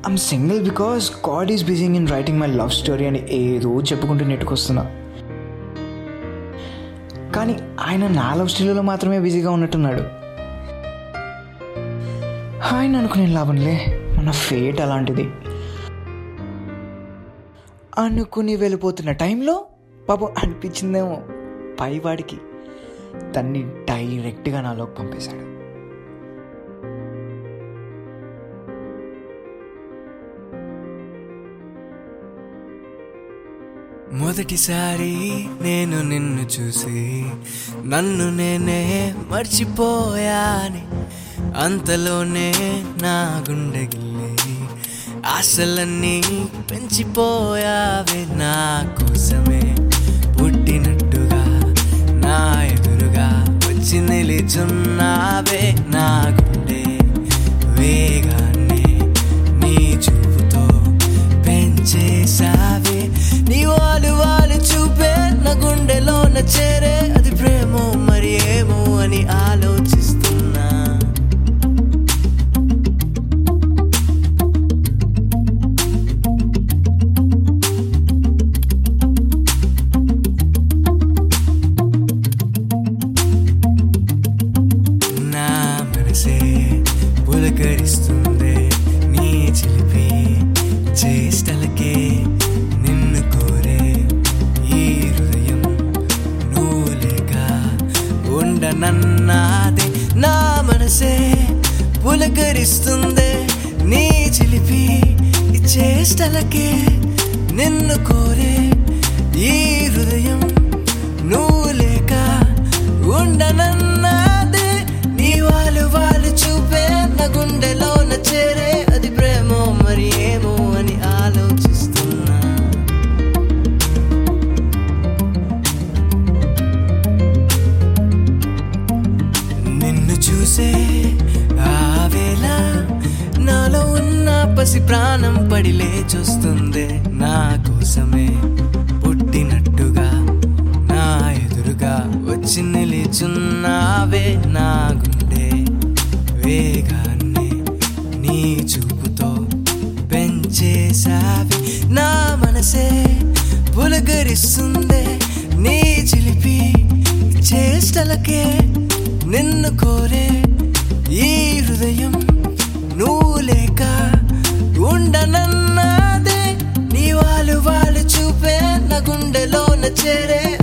I'm single because God is busying in writing my love story అని ఏదో చెప్పుకుంటూ నెట్టుకొస్తున్నా కానీ ఆయన నా లవ్ స్టోరీలో మాత్రమే బిజీగా ఉన్నట్టున్నాడు ఆయన అనుకునే లాభంలే మన ఫేట్ అలాంటిది అనుకుని వెళ్ళిపోతున్న టైంలో పాపం అనిపించిందేమో పైవాడికి తన్ని డైరెక్ట్గా నాలోకి పంపేశాడు మొదటిసారి నేను నిన్ను చూసి నన్ను నేనే మర్చిపోయాని అంతలోనే నా గుండె గిల్లి ఆశలన్నీ పెంచిపోయావే నా కోసమే పుట్టినట్టుగా నా ఎదురుగా వచ్చి నిలిచున్నావే నా గుండె వేగాన్ని నీ చూపుతో పెంచేసావే నీ వాళ్ళు వాళ్ళు చూపే నా గుండెలోన చేరే అది ప్రేమో మరి ఏమో అని ఆలోచిస్తున్నా నా మనసే పులకరిస్తుంది నీ చిలిపి చేష్టలకే నిన్ను కోరే ఈ హృదయం నువ్వు లేక ఉండనన్నాదే నా మనసే పులకరిస్తుంది నీ చిలిపి చేష్టలకే నిన్ను కోరే ఈ హృదయం నువ్వు లేక ఉండనన్నదే నీ వాళ్ళు వాళ్ళు చూపే నా గుండెలోన చేరే అది ప్రేమో మరి ఏమో అని ఆలోచిస్తున్నా నిన్ను చూసే ఆ వేళ నాలో ఉన్న పసి ప్రాణం పడి లేచొస్తుంది నా కోసమే పుట్టినట్టుగా నా ఎదురుగా వచ్చి నిలిచున్నావే నా గుండె వేగాన్ని నీ చూపుతో పెంచేసావి నా మనసే పులకరిస్తుందే నీ చిలిపి చేష్టలకే నిన్ను కోరే ఈ హృదయం నువ్వు లేక ఉండనన్నదే నీ వాళ్ళు వాళ్ళు చూపే నా గుండెలోన చేరే